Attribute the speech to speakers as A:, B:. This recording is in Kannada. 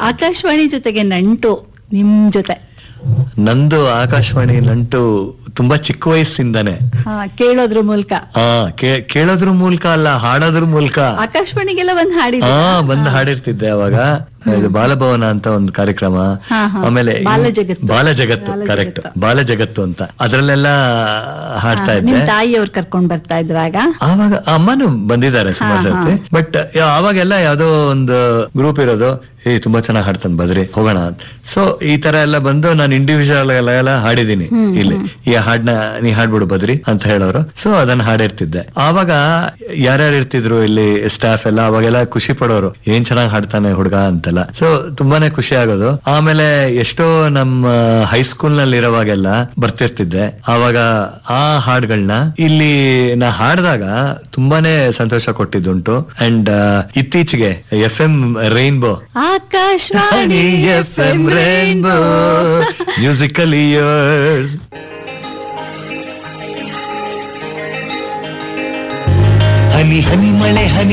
A: ಆಕಾಶವಾಣಿ ಜೊತೆಗೆ ನಂಟು ನಿಮ್ ಜೊತೆ
B: ನಂದು ಆಕಾಶವಾಣಿ ನಂಟು ತುಂಬಾ ಚಿಕ್ಕ ವಯಸ್ಸಿಂದಾನೆ
A: ಹಾ ಕೇಳೋದ್ರ ಮೂಲಕ
B: ಆ ಕೇ- ಕೇಳೋದ್ರ ಮೂಲಕ ಅಲ್ಲ ಹಾಡೋದ್ರ ಮೂಲಕ
A: ಆಕಾಶವಾಣಿಗೆಲ್ಲ ಒಂದ್ ಹಾಡಿದ
B: ಹಾ ಬಂದ್ ಹಾಡಿರ್ತಿದ್ದೆ ಅವಾಗ ಇದು ಬಾಲಭವನ ಅಂತ ಒಂದು ಕಾರ್ಯಕ್ರಮ
A: ಹಾ, ಹಾ.
B: ಆಮೇಲೆ
A: ಬಾಲಜಗತ್ತು.
B: ಬಾಲಜಗತ್ತು
A: ಬಾಲಜಗತ್ತು.
B: ಕರೆಕ್ಟ್ ಬಾಲಜಗತ್ತು ಅಂತ ಅದ್ರಲ್ಲೆಲ್ಲ ಹಾಡ್ತಾ
A: ನಿಮ್
B: ಇದ್ದೆ
A: ತಾಯಿಯವ್ರು ಕರ್ಕೊಂಡ್ ಬರ್ತಾ ಇದ್ರಾಗ
B: ಆವಾಗ ಅಮ್ಮನು ಬಂದಿದ್ದಾರೆ ಸುಮಾರು
A: ಹಾ,
B: ಸರ್ತಿ ಬಟ್ ಅವಾಗೆಲ್ಲ ಯಾವ್ದೋ ಒಂದು ಗ್ರೂಪ್ ಇರೋದು ಏ ತುಂಬಾ ಚೆನ್ನಾಗಿ ಹಾಡ್ತಾನೆ ಬದ್ರಿ ಹೋಗೋಣ ಅಂತ ಸೊ ಈ ತರ ಎಲ್ಲ ಬಂದು ನಾನು ಇಂಡಿವಿಜುವಲ್ ಎಲ್ಲ ಹಾಡಿದೀನಿ ಇಲ್ಲಿ ಈ ಹಾಡ್ನ ನೀ ಹಾಡ್ಬಿಡು ಬದ್ರಿ ಅಂತ ಹೇಳೋರು ಸೊ ಅದನ್ನ ಹಾಡಿರ್ತಿದ್ದೆ ಆವಾಗ ಯಾರ್ಯಾರು ಇರ್ತಿದ್ರು ಇಲ್ಲಿ ಸ್ಟಾಫ್ ಎಲ್ಲ ಅವಾಗೆಲ್ಲ ಖುಷಿ ಪಡೋರು ಏನ್ ಚೆನ್ನಾಗಿ ಹಾಡ್ತಾನೆ ಹುಡುಗ ಅಂತೆಲ್ಲ ಸೊ ತುಂಬಾನೇ ಖುಷಿ ಆಗೋದು ಆಮೇಲೆ ಎಷ್ಟೋ ನಮ್ಮ ಹೈಸ್ಕೂಲ್ ನಲ್ಲಿ ಇರೋವಾಗೆಲ್ಲ ಬರ್ತಿರ್ತಿದ್ದೆ ಆವಾಗ ಆ ಹಾಡ್ಗಳನ್ನ ಇಲ್ಲಿ ನಾ ಹಾಡಿದಾಗ ತುಂಬಾನೇ ಸಂತೋಷ ಕೊಟ್ಟಿದ್ದುಂಟು ಅಂಡ್ ಇತ್ತೀಚೆಗೆ F M rainbow
A: Akashvani
B: F M rainbow musical years
C: ಹನಿ ಹನಿ ಮಳೆ ಹನಿ